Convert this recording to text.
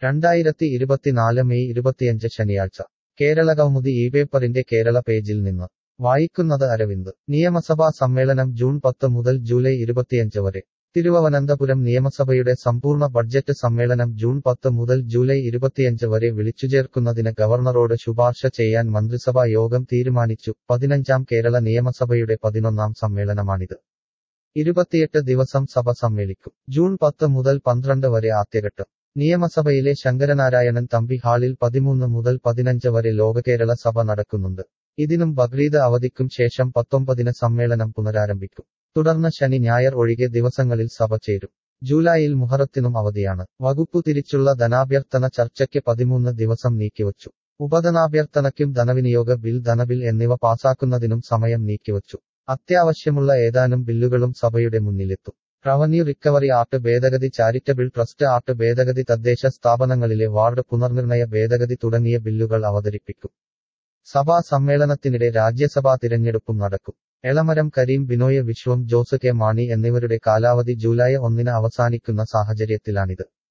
രണ്ടായിരത്തി ഇരുപത്തിനാല് മെയ് ഇരുപത്തിയഞ്ച് ശനിയാഴ്ച കേരള കൗമുദി ഈ പേപ്പറിന്റെ കേരള പേജിൽ നിന്ന് വായിക്കുന്നത് അരവിന്ദ് നിയമസഭാ സമ്മേളനം ജൂൺ പത്ത് മുതൽ ജൂലൈ ഇരുപത്തിയഞ്ച് വരെ തിരുവനന്തപുരം നിയമസഭയുടെ സമ്പൂർണ്ണ ബഡ്ജറ്റ് സമ്മേളനം ജൂൺ പത്ത് മുതൽ ജൂലൈ ഇരുപത്തിയഞ്ച് വരെ വിളിച്ചുചേർക്കുന്നതിന് ഗവർണറോട് ശുപാർശ ചെയ്യാൻ മന്ത്രിസഭാ യോഗം തീരുമാനിച്ചു പതിനഞ്ചാം കേരള നിയമസഭയുടെ പതിനൊന്നാം സമ്മേളനമാണിത് ഇരുപത്തിയെട്ട് ദിവസം സഭ സമ്മേളിക്കും ജൂൺ പത്ത് മുതൽ പന്ത്രണ്ട് വരെ ആദ്യഘട്ടം നിയമസഭയിലെ ശങ്കരനാരായണൻ തമ്പി ഹാളിൽ പതിമൂന്ന് മുതൽ പതിനഞ്ച് വരെ ലോകകേരള സഭ നടക്കുന്നുണ്ട് ഇതിനും ബക്രീദ് അവധിക്കും ശേഷം പത്തൊമ്പതിന് സമ്മേളനം പുനരാരംഭിക്കും തുടർന്ന് ശനി ഞായർ ഒഴികെ ദിവസങ്ങളിൽ സഭ ചേരും ജൂലൈയിൽ മുഹറത്തിനും അവധിയാണ് വകുപ്പു തിരിച്ചുള്ള ധനാഭ്യർത്ഥന ചർച്ചയ്ക്ക് പതിമൂന്ന് ദിവസം നീക്കിവച്ചു ഉപധനാഭ്യർത്ഥനയ്ക്കും ധനവിനിയോഗ ബിൽ ധനബിൽ എന്നിവ പാസാക്കുന്നതിനും സമയം നീക്കിവച്ചു അത്യാവശ്യമുള്ള ഏതാനും ബില്ലുകളും സഭയുടെ മുന്നിലെത്തും റവന്യൂ റിക്കവറി ആക്ട് ഭേദഗതി ചാരിറ്റബിൾ ട്രസ്റ്റ് ആക്ട് ഭേദഗതി തദ്ദേശ സ്ഥാപനങ്ങളിലെ വാർഡ് പുനർനിർണയ ഭേദഗതി തുടങ്ങിയ ബില്ലുകൾ അവതരിപ്പിക്കും സഭാ സമ്മേളനത്തിനിടെ രാജ്യസഭാ തിരഞ്ഞെടുപ്പും നടക്കും എളമരം കരീം ബിനോയ് വിശ്വം ജോസ് കെ മാണി എന്നിവരുടെ കാലാവധി ജൂലൈ ഒന്നിന് അവസാനിക്കുന്ന സാഹചര്യത്തിലാണിത്